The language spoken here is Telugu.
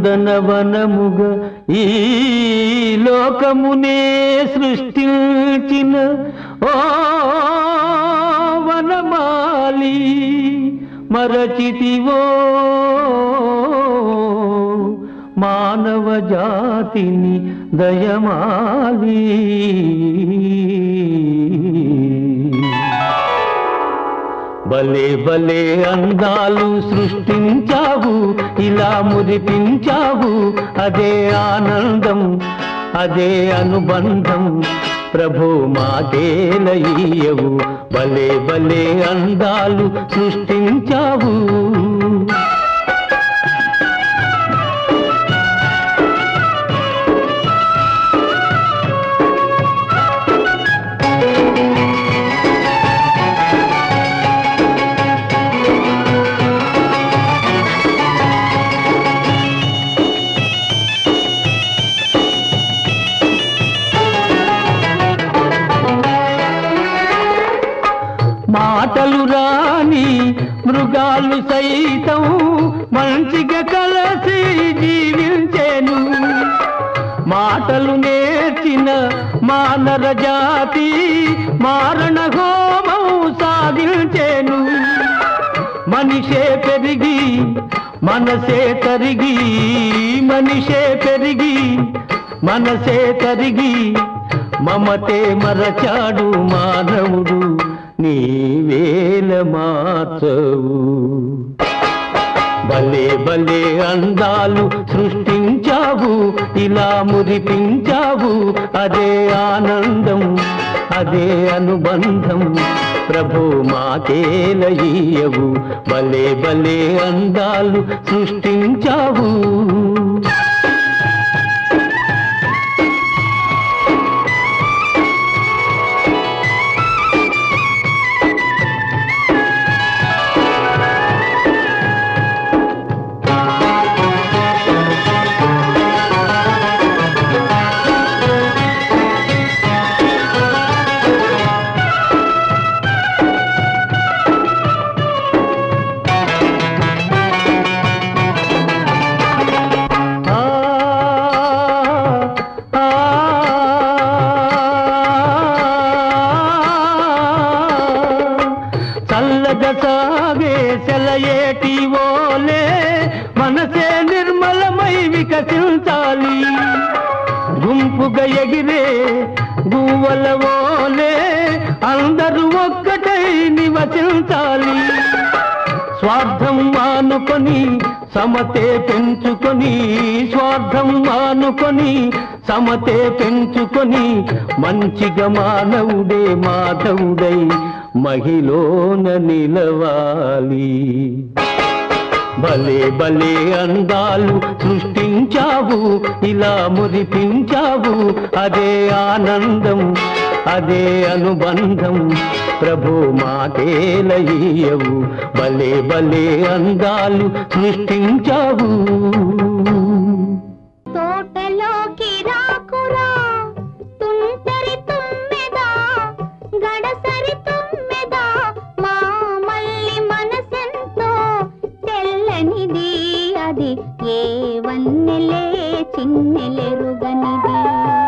నందనవనముగ ఈ లోకమునే సృష్టించిన ఓ వనమాలి మరచితివో మానవ జాతిని దయమాలి భలే భలే అందాలు సృష్టించావు ఇలా మురిపించావు అదే ఆనందం అదే అనుబంధం ప్రభు మాకేలయ్యవు భలే భలే అందాలు సృష్టించావు మాటలు రాని మృగాలు సైతం మంచిగా కలసి జీవించేను మాటలు నేర్చిన మానర జాతి మారణ హోమం సాధించేను మనిషే పెరిగి మనసే తరిగి మనిషే పెరిగి మనసే తరిగి మమతే మరచాడు మానవుడు నీ వేల మార్చవు భలే భలే అందాలు సృష్టించావు ఇలా మురిపించావు అదే ఆనందం అదే అనుబంధం ప్రభు మాకేలయ్యవు భలే భలే అందాలు సృష్టించావు ఆ ఆ చల్లగా సాగే సెలయేటి ఓలే మనసే నిర్మలమై వికసించాలి గుంపుగా ఎగిరే గువ్వల ఓలే అందరూ ఒక్కటై నివసించాలి స్వార్థం మానుకొని సమతే పెంచుకొని స్వార్థం మానుకొని సమతే పెంచుకొని మంచిగా మానవుడే మాధవుడై మహిళన నిలవాలి భలే భలే అందాలు సృష్టించావు ఇలా మురిపించావు అదే ఆనందం అదే అనుబంధం ప్రభు మాకేలయ్యవు భలే భలే అందాలు సృష్టించావు తోటలోకి రాకురా తుంటరి తుమ్మెదా గడసరి తుమ్మెదా మా మల్లి మనసెంతో తెల్లనిది అది ఏ వన్నెలే చిన్నెలెరుగనిది